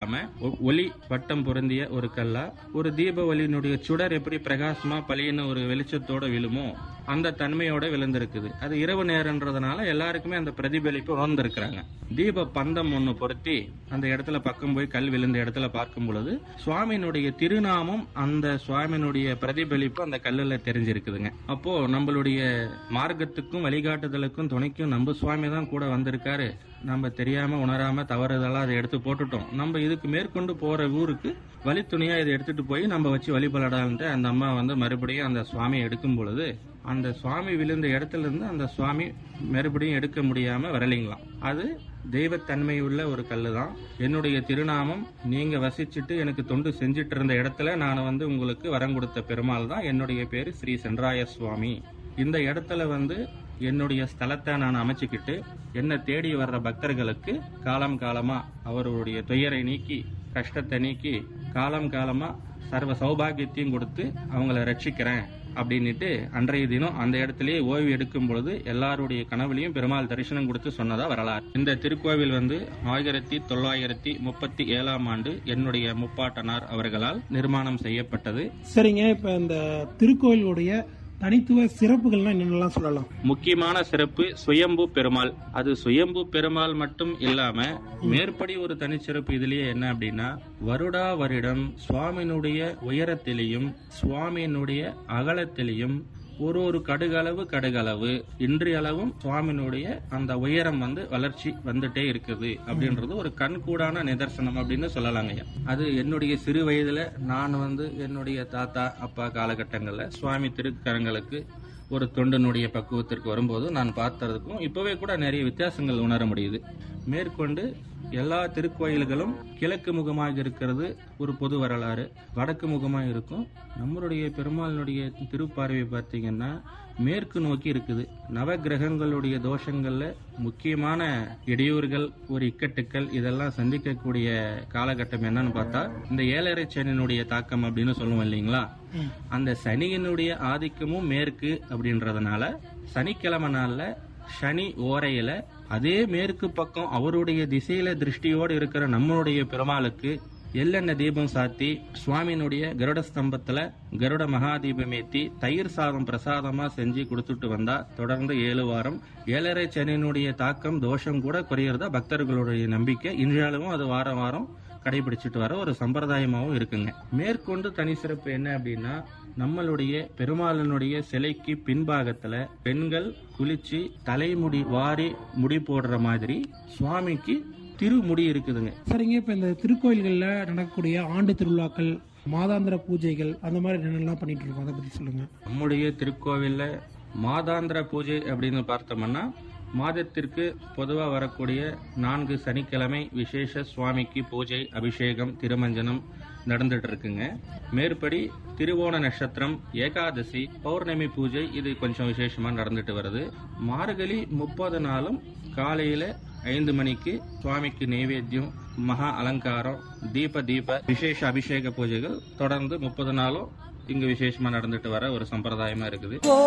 இல்லாம ஒ- ஒளி வட்டம் பொருந்திய ஒரு கல்லா ஒரு தீப ஒளியினுடைய சுடர் எப்படி பிரகாசமா பளின்னு ஒரு வெளிச்சத்தோட விழுமோ அந்த தன்மையோட விழுந்திருக்குது அது இரவு நேரம்ன்றதுனால எல்லாருக்குமே அந்த பிரதிபலிப்பு உணர்ந்திருக்கிறாங்க தீப பந்தம் ஒண்ணு பொருத்தி அந்த இடத்துல பக்கம் போய் கல் விழுந்த இடத்துல பார்க்கும் பொழுது சுவாமியினுடைய திருநாமம் அந்த சுவாமியினுடைய பிரதிபலிப்பு அந்த கல்லுல தெரிஞ்சிருக்குதுங்க அப்போ நம்மளுடைய மார்க்கத்துக்கும் வழிகாட்டுதலுக்கும் துணைக்கும் நம்ம சுவாமி தான் கூட வந்திருக்காரு நம்ம தெரியாம உணராம தவறுதலா அதை எடுத்து போட்டுட்டோம் நம்ம இதுக்கு மேற்கொண்டு போற ஊருக்கு வழித்துணையா இதை எடுத்துட்டு போய் நம்ம வச்சு வழிபடலான்ட்டு அந்த அம்மா வந்து மறுபடியும் அந்த சுவாமியை எடுக்கும் பொழுது அந்த சுவாமி விழுந்த இடத்துல இருந்து அந்த சுவாமி மறுபடியும் எடுக்க முடியாம வரலைங்களாம் அது தெய்வத்தன்மை உள்ள ஒரு கல்லு தான் என்னுடைய திருநாமம் நீங்க வசிச்சுட்டு எனக்கு தொண்டு செஞ்சுட்டு இருந்த இடத்துல நான் வந்து உங்களுக்கு வரம் கொடுத்த பெருமாள் தான் என்னுடைய பேரு ஸ்ரீ சென்றாய சுவாமி இந்த இடத்துல வந்து என்னுடைய ஸ்தலத்தை நான் அமைச்சுக்கிட்டு என்னை தேடி வர்ற பக்தர்களுக்கு காலம் காலமா அவர்களுடைய துயரை நீக்கி கஷ்டத்தை நீக்கி காலம் காலமா சர்வ சௌபாகியத்தையும் கொடுத்து அவங்கள ரட்சிக்கிறேன் அப்படின்னுட்டு அன்றைய தினம் அந்த இடத்திலேயே ஓய்வு எடுக்கும் பொழுது எல்லாருடைய கனவுலையும் பெருமாள் தரிசனம் கொடுத்து சொன்னதா வரலாறு இந்த திருக்கோவில் வந்து ஆயிரத்தி தொள்ளாயிரத்தி முப்பத்தி ஏழாம் ஆண்டு என்னுடைய முப்பாட்டனார் அவர்களால் நிர்மாணம் செய்யப்பட்டது சரிங்க இப்ப இந்த திருக்கோயிலுடைய தனித்துவ சிறப்புகள்லாம் என்னென்னலாம் சொல்லலாம் முக்கியமான சிறப்பு சுயம்பு பெருமாள் அது சுயம்பு பெருமாள் மட்டும் இல்லாம மேற்படி ஒரு தனிச்சிறப்பு இதுலயே என்ன அப்படின்னா வருடா வருடம் சுவாமியினுடைய உயரத்திலையும் சுவாமியினுடைய அகலத்திலையும் ஒரு ஒரு கடுகளவு கடுகளவு இன்றையளவும் சுவாமியினுடைய அந்த உயரம் வந்து வளர்ச்சி வந்துட்டே இருக்குது அப்படின்றது ஒரு கண்கூடான நிதர்சனம் அப்படின்னு சொல்லலாங்க ஐயா. அது என்னுடைய சிறு வயதுல நான் வந்து என்னுடைய தாத்தா அப்பா காலகட்டங்கள்ல சுவாமி திருக்கரங்களுக்கு ஒரு தொண்டனுடைய பக்குவத்திற்கு வரும்போது நான் பார்த்ததுக்கும் இப்பவே கூட நிறைய வித்தியாசங்கள் உணர முடியுது மேற்கொண்டு எல்லா திருக்கோயில்களும் கிழக்கு முகமாக இருக்கிறது ஒரு பொது வரலாறு வடக்கு முகமாக இருக்கும் நம்மளுடைய பெருமாளினுடைய திருப்பார்வை பார்த்தீங்கன்னா மேற்கு நோக்கி இருக்குது நவ கிரகங்களுடைய தோஷங்கள்ல முக்கியமான இடையூறுகள் ஒரு இக்கட்டுக்கள் இதெல்லாம் சந்திக்கக்கூடிய காலகட்டம் என்னன்னு பார்த்தா இந்த ஏழரை சனியினுடைய தாக்கம் அப்படின்னு சொல்லுவோம் இல்லைங்களா அந்த சனியினுடைய ஆதிக்கமும் மேற்கு அப்படின்றதுனால சனிக்கிழமை நாள்ல சனி ஓரையில அதே மேற்கு பக்கம் அவருடைய திசையில திருஷ்டியோடு இருக்கிற நம்மளுடைய பெருமாளுக்கு எள்ளெண்ணெய் தீபம் சாத்தி சுவாமியினுடைய கருட ஸ்தம்பத்துல கருட மகாதீபம் ஏத்தி தயிர் சாதம் பிரசாதமா செஞ்சு கொடுத்துட்டு வந்தா தொடர்ந்து ஏழு வாரம் ஏழரை சனியினுடைய தாக்கம் தோஷம் கூட குறையிறதா பக்தர்களுடைய நம்பிக்கை இன்றாலும் அது வாரம் வாரம் கடைபிடிச்சிட்டு வர ஒரு சம்பிரதாயமாவும் இருக்குங்க மேற்கொண்டு தனி சிறப்பு என்ன அப்படின்னா நம்மளுடைய பெருமாளனுடைய சிலைக்கு பின்பாகத்துல பெண்கள் குளிச்சு தலைமுடி வாரி முடி போடுற மாதிரி சுவாமிக்கு திருமுடி இருக்குதுங்க சரிங்க இப்ப இந்த திருக்கோயில்கள்ல நடக்கக்கூடிய ஆண்டு திருவிழாக்கள் மாதாந்திர பூஜைகள் அந்த மாதிரி என்னென்னலாம் பண்ணிட்டு இருக்கோம் அதை பத்தி சொல்லுங்க நம்முடைய திருக்கோவில்ல மாதாந்திர பூஜை அப்படின்னு பார்த்தோம்னா மாதத்திற்கு பொதுவாக வரக்கூடிய நான்கு சனிக்கிழமை விசேஷ சுவாமிக்கு பூஜை அபிஷேகம் திருமஞ்சனம் நடந்துட்டு இருக்குங்க மேற்படி திருவோண நட்சத்திரம் ஏகாதசி பௌர்ணமி பூஜை இது கொஞ்சம் விசேஷமா நடந்துட்டு வருது மார்கழி முப்பது நாளும் காலையில ஐந்து மணிக்கு சுவாமிக்கு நைவேத்தியம் மகா அலங்காரம் தீப தீப விசேஷ அபிஷேக பூஜைகள் தொடர்ந்து முப்பது நாளும் இங்கு விசேஷமா நடந்துட்டு வர ஒரு சம்பிரதாயமா இருக்குது